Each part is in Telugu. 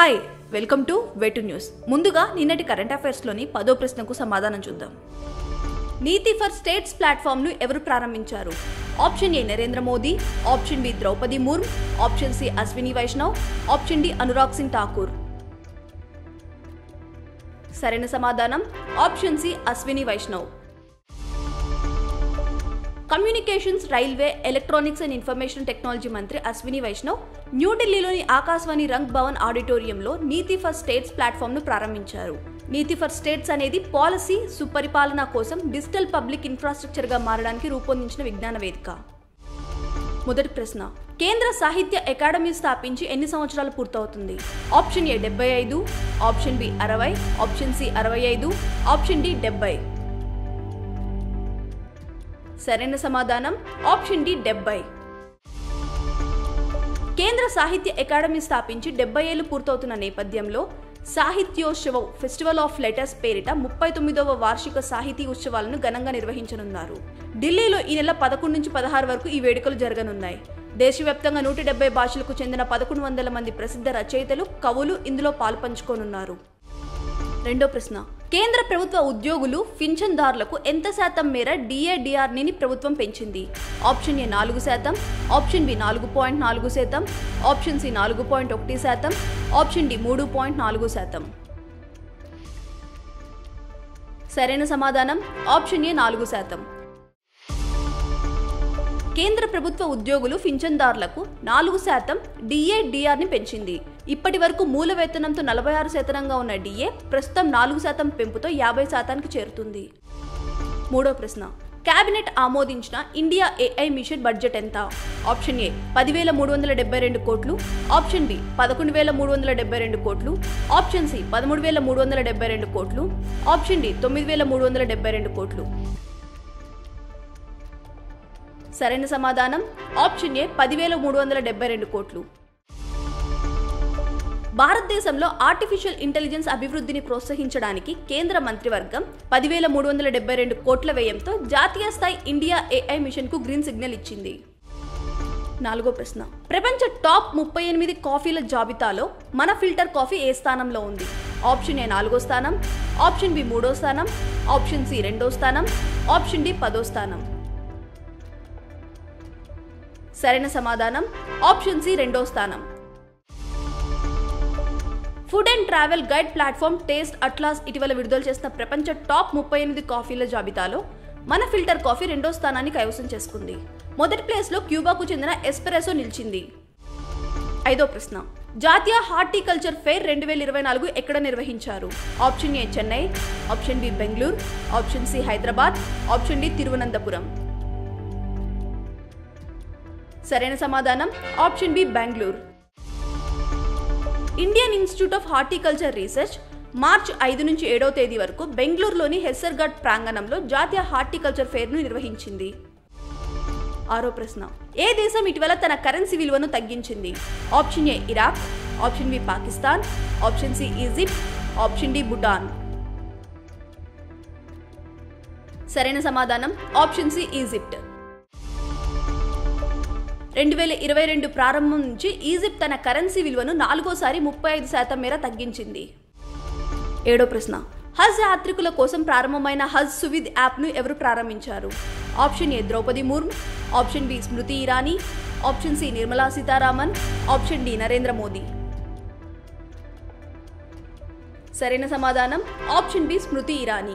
హాయ్ వెల్కమ్ టు వెటు న్యూస్ ముందుగా నిన్నటి కరెంట్ అఫైర్స్లోని పదో ప్రశ్నకు సమాధానం చూద్దాం నీతి ఫర్ స్టేట్స్ ప్లాట్ఫామ్ను ఎవరు ప్రారంభించారు option A Narendra Modi option B Draupadi Murmu option C Ashwini Vaishnaw option D Anurag Singh Thakur సరైన సమాధానం option C Ashwini Vaishnaw communications railway electronics and information technology మంత్రి అశ్విని వైష్ణవ్ న్యూఢిల్లీలోని ఆకాశవాణి రంగ్ భవన్ ఆడిటోరియంలో నీతి ఫర్ స్టేట్స్ ప్లాట్ఫామ్ను ప్రారంభించారు నీతి ఫర్ స్టేట్స్ అనేది పాలసీ సుపరిపాలన కోసం డిజిటల్ పబ్లిక్ ఇన్ఫ్రాస్ట్రక్చర్గా మారడానికి రూపొందించిన విజ్ఞాన వేదిక మొదటి ప్రశ్న కేంద్ర సాహిత్య అకాడమీ స్థాపించి ఎన్ని సంవత్సరాలు పూర్తవుతుంది ఆప్షన్ ఏ డెబ్బై ఐదు ఆప్షన్ బి అరవై ఆప్షన్ సి అరవై ఐదు ఆప్షన్ డి డెబ్బై సరైన సమాధానం ఆప్షన్ డి డెబ్బై కేంద్ర సాహిత్య అకాడమీ స్థాపించి డెబ్బై ఏళ్లు పూర్తవుతున్న నేపథ్యంలో సాహిత్యోత్సవం ఫెస్టివల్ ఆఫ్ లెటర్స్ పేరిట ముప్పై తొమ్మిదవ వార్షిక సాహితీ ఉత్సవాలను ఘనంగా నిర్వహించనున్నారు ఢిల్లీలో ఈ నెల పదకొండు నుంచి పదహారు వరకు ఈ వేడుకలు జరగనున్నాయి దేశవ్యాప్తంగా నూట డెబ్బై భాషలకు చెందిన పదకొండు వందల మంది ప్రసిద్ధ రచయితలు కవులు ఇందులో పాల్పంచుకోనున్నారు రెండో ప్రశ్న కేంద్ర ప్రభుత్వ ఉద్యోగులు పింఛన్దారులకు ఎంత శాతం మేర డిఏడిఆర్ని ప్రభుత్వం పెంచింది ఆప్షన్ ఏ నాలుగు శాతం ఆప్షన్ బి నాలుగు పాయింట్ నాలుగు శాతం ఆప్షన్ సి నాలుగు పాయింట్ ఒకటి శాతం ఆప్షన్ డి మూడు పాయింట్ నాలుగు శాతం సరైన సమాధానం ఆప్షన్ ఏ నాలుగు శాతం కేంద్ర ప్రభుత్వ ఉద్యోగులు పింఛన్దారులకు నాలుగు శాతం డిఏ డిఆర్ని పెంచింది ఇప్పటి వరకు మూల వేతనంతో నలభై ఆరు శాతంగా ఉన్న డిఏ ప్రస్తుతం నాలుగు శాతం పెంపుతో యాభై శాతానికి చేరుతుంది మూడో ప్రశ్న కేబినెట్ ఆమోదించిన ఇండియా ఏఐ మిషన్ బడ్జెట్ ఎంత ఆప్షన్ ఏ పదివేల మూడు వందల డెబ్బై రెండు కోట్లు ఆప్షన్ బి పదకొండు వేల మూడు వందల డెబ్బై రెండు కోట్లు ఆప్షన్ సి పదమూడు వేల మూడు వందల డెబ్బై రెండు కోట్లు ఆప్షన్ డి తొమ్మిది వేల మూడు వందల డెబ్బై రెండు కోట్లు సరైన సమాధానం ఆప్షన్ ఏ పదివేల మూడు వందల డెబ్బై రెండు కోట్లు భారతదేశంలో ఆర్టిఫిషియల్ ఇంటెలిజెన్స్ అభివృద్ధిని ప్రోత్సహించడానికి కేంద్ర మంత్రివర్గం పదివేల మూడు వందల డెబ్బై రెండు కోట్ల వ్యయంతో జాతీయ స్థాయి ఇండియా ఏఐ మిషన్కు గ్రీన్ సిగ్నల్ ఇచ్చింది నాలుగో ప్రశ్న ప్రపంచ టాప్ ముప్పై ఎనిమిది కాఫీల జాబితాలో మన ఫిల్టర్ కాఫీ ఏ స్థానంలో ఉంది ఆప్షన్ ఏ నాలుగో స్థానం ఆప్షన్ బి మూడో స్థానం ఆప్షన్ సి రెండో స్థానం ఆప్షన్ డి పదో స్థానం సరైన సమాధానం ఆప్షన్ సి రెండో స్థానం food and travel guide platform Taste Atlas ఇటీవల విడుదల చేసిన ప్రపంచ టాప్ ముప్పై ఎనిమిది కాఫీల జాబితాలో మన ఫిల్టర్ కాఫీ రెండో స్థానాన్ని కైవసం చేసుకుంది మొదటి ప్లేస్లో క్యూబాకు చెందిన ఎస్పెరెసో నిలిచింది ఐదో ప్రశ్న జాతీయ హార్టికల్చర్ ఫెయిర్ రెండు వేల ఇరవై నాలుగు ఎక్కడ నిర్వహించారు option A Chennai option B Bengaluru option C Hyderabad option D Thiruvananthapuram సరైన సమాధానం option B Bengaluru Indian Institute of Horticulture Research March ఐదు నుంచి ఏడవ తేదీ వరకు బెంగళూరులోని హెస్సర్గఢ్ ప్రాంగణంలో జాతీయ హార్టికల్చర్ ఫెయిర్ను నిర్వహించింది ఆరో ప్రశ్న ఏ దేశం ఇటీవల తన కరెన్సీ విలువను తగ్గించింది option A Iraq option B Pakistan option C Egypt option D Bhutan సరైన సమాధానం ఆప్షన్ సి ఈజిప్ట్ రెండు వేల ఇరవై రెండు ప్రారంభం నుంచి ఈజిప్ట్ తన కరెన్సీ విలువను నాలుగోసారి ముప్పై ఐదు శాతం మేర తగ్గించింది ఏడో ప్రశ్న హజ్ యాత్రికుల కోసం ప్రారంభమైన హజ్ సువిద్ యాప్ను ఎవరు ప్రారంభించారు option A Droupadi Murmu option B Smriti Irani option C Nirmala Sitharaman option D Narendra Modi సరైన సమాధానం ఆప్షన్ బి స్మృతి ఇరానీ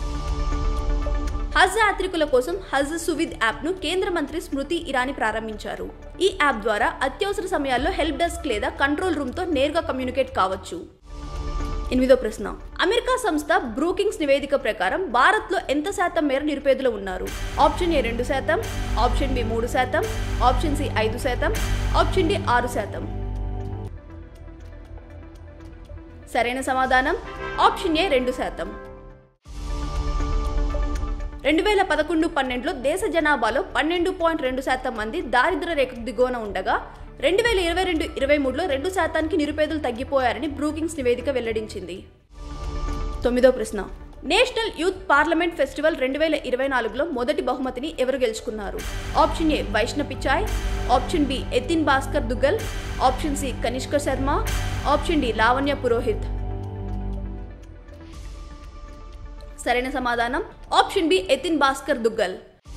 హజ్ యాత్రికుల కోసం హజ్ సువిద్ యాప్ను కేంద్ర మంత్రి స్మృతి ఇరానీ ప్రారంభించారు ఈ యాప్ ద్వారా అత్యవసర సమయాల్లో హెల్ప్ డెస్క్ లేదా కంట్రోల్ రూమ్తో నేరుగా కమ్యూనికేట్ కావచ్చు ఎనిమిదో ప్రశ్న అమెరికా సంస్థ బ్రూకింగ్స్ నివేదిక ప్రకారం భారత్లో ఎంత శాతం మేర నిరుపేదలు ఉన్నారు ఆప్షన్ ఏ రెండు శాతం ఆప్షన్ బి మూడు శాతం ఆప్షన్ సి ఐదు శాతం ఆప్షన్ డి ఆరు శాతం సరైన సమాధానం ఆప్షన్ ఏ రెండు శాతం రెండు వేల పదకొండు పన్నెండులో దేశ జనాభాలో పన్నెండు పాయింట్ రెండు శాతం మంది దారిద్ర రేఖకు దిగువన ఉండగా రెండు వేల ఇరవై రెండు ఇరవై మూడులో రెండు శాతానికి నిరుపేదలు తగ్గిపోయారని బ్రూకింగ్స్ నివేదిక వెల్లడించింది తొమ్మిదో ప్రశ్న నేషనల్ యూత్ పార్లమెంట్ ఫెస్టివల్ రెండు వేల ఇరవై నాలుగులో మొదటి బహుమతిని ఎవరు గెలుచుకున్నారు option A Vaishna Pichai option B Ethin Bhaskar Duggal option C Kanishka Sharma option D Lavanya Purohit సరైన సమాధానం option B Ethin Bhaskar Duggal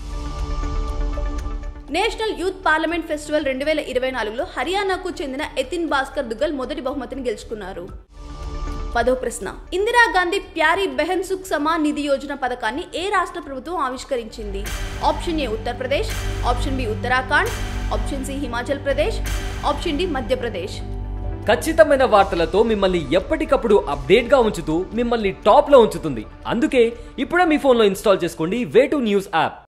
National Youth Parliament Festival రెండు వేల ఇరవై నాలుగులో హర్యానాకు చెందిన ఎతిన్ భాస్కర్ దుగ్గల్ మొదటి బహుమతిని గెలుచుకున్నారు పదో ప్రశ్న ఇందిరాగాంధీ ప్యారీ బెహన్ సుఖ్ సమా నిధి యోజన పథకాన్ని ఏ రాష్ట్ర ప్రభుత్వం ఆవిష్కరించింది option A Uttar Pradesh option B Uttarakhand option C Himachal Pradesh option D Madhya Pradesh ఖచ్చితమైన వార్తలతో మిమ్మల్ని ఎప్పటికప్పుడు అప్డేట్గా ఉంచుతూ మిమ్మల్ని టాప్లో ఉంచుతుంది అందుకే ఇప్పుడే మీ ఫోన్లో ఇన్స్టాల్ చేసుకోండి వే న్యూస్ యాప్